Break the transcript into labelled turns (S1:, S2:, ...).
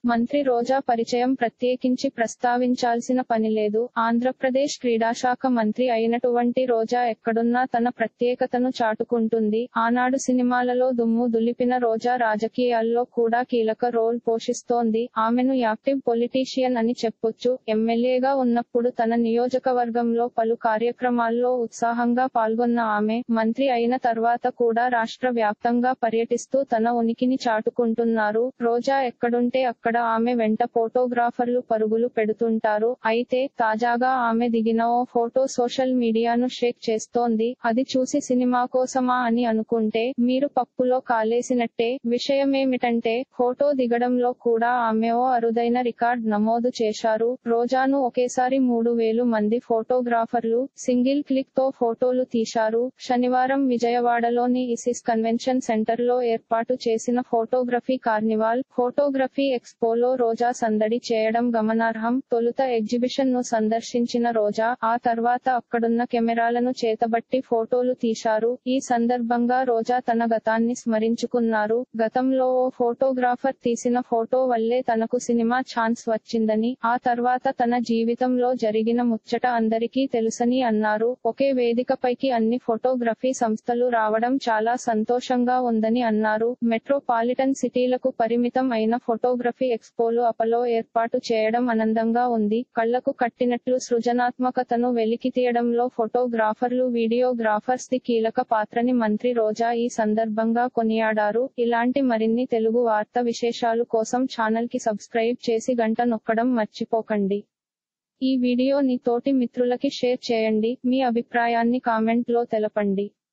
S1: మంత్రి రోజా పరిచయం ప్రత్యేకించి ప్రస్తావించాల్సిన పనిలేదు ఆంధ్రప్రదేశ్ క్రీడాశాఖ మంత్రి అయినటువంటి రోజా ఎక్కడున్నా తన ప్రత్యేకతను చాటుకుంటుంది ఆనాడు సినిమాలలో దుమ్ము దులిపిన రోజా రాజకీయాల్లో కూడా కీలక రోల్ పోషిస్తోంది ఆమెను యాక్టివ్ పొలిటీషియన్ అని చెప్పొచ్చు ఎమ్మెల్యేగా ఉన్నప్పుడు తన నియోజకవర్గంలో పలు కార్యక్రమాల్లో ఉత్సాహంగా పాల్గొన్న ఆమె మంత్రి అయిన తర్వాత కూడా రాష్ట్ర వ్యాప్తంగా పర్యటిస్తూ తన ఉనికిని చాటుకుంటున్నారు రోజా ఎక్కడుంటే అక్కడ ఆమె వెంట ఫోటోగ్రాఫర్లు పరుగులు పెడుతుంటారు అయితే తాజాగా ఆమె దిగిన ఓ ఫోటో సోషల్ మీడియాను షేక్ చేస్తోంది అది చూసి సినిమా కోసమా అని అనుకుంటే మీరు పప్పులో కాలేసినట్టే విషయమేమిటంటే ఫోటో దిగడంలో కూడా ఆమె ఓ అరుదైన రికార్డ్ నమోదు చేశారు రోజాను ఒకేసారి మూడు వేలు మంది ఫోటోగ్రాఫర్లు సింగిల్ క్లిక్ తో ఫోటోలు తీశారు శనివారం విజయవాడలోని ఇసిస్ కన్వెన్షన్ సెంటర్ లో ఏర్పాటు చేసిన ఫోటోగ్రఫీ కార్నివాల్ ఫోటోగ్రఫీ ఎక్స్పోలో రోజా సందడి చేయడం గమనార్హం తొలుత ఎగ్జిబిషన్ ను సందర్శించిన రోజా ఆ తర్వాత అక్కడున్న కెమెరాలను చేతబట్టి ఫోటోలు తీశారు ఈ సందర్భంగా రోజా తన గతాన్ని స్మరించుకున్నారు గతంలో ఓ ఫోటోగ్రాఫర్ తీసిన ఫోటో వల్లే తనకు సినిమా ఛాన్స్ వచ్చిందని ఆ తర్వాత తన జీవితంలో జరిగిన ముచ్చట అందరికీ తెలుసని అన్నారు ఒకే వేదికపైకి అన్ని ఫోటోగ్రఫీ సంస్థలు రావడం చాలా సంతోషంగా ఉందని అన్నారు మెట్రోపాలిటన్ సిటీలకు పరిమితం అయిన ఫోటోగ్రఫీ ఎక్స్పోలు అపలో ఏర్పాటు చేయడం ఆనందంగా ఉంది కళ్లకు కట్టినట్లు సృజనాత్మకతను వెలికితీయడంలో ఫోటోగ్రాఫర్లు వీడియోగ్రాఫర్స్ ది కీలక పాత్రని మంత్రి రోజా ఈ సందర్భంగా కొనియాడారు ఇలాంటి మరిన్ని తెలుగు వార్త విశేషాలు కోసం ఛానల్ కి సబ్స్క్రైబ్ చేసి గంట నొక్కడం మర్చిపోకండి ఈ వీడియోని తోటి మిత్రులకి షేర్ చేయండి మీ అభిప్రాయాన్ని కామెంట్ లో తెలపండి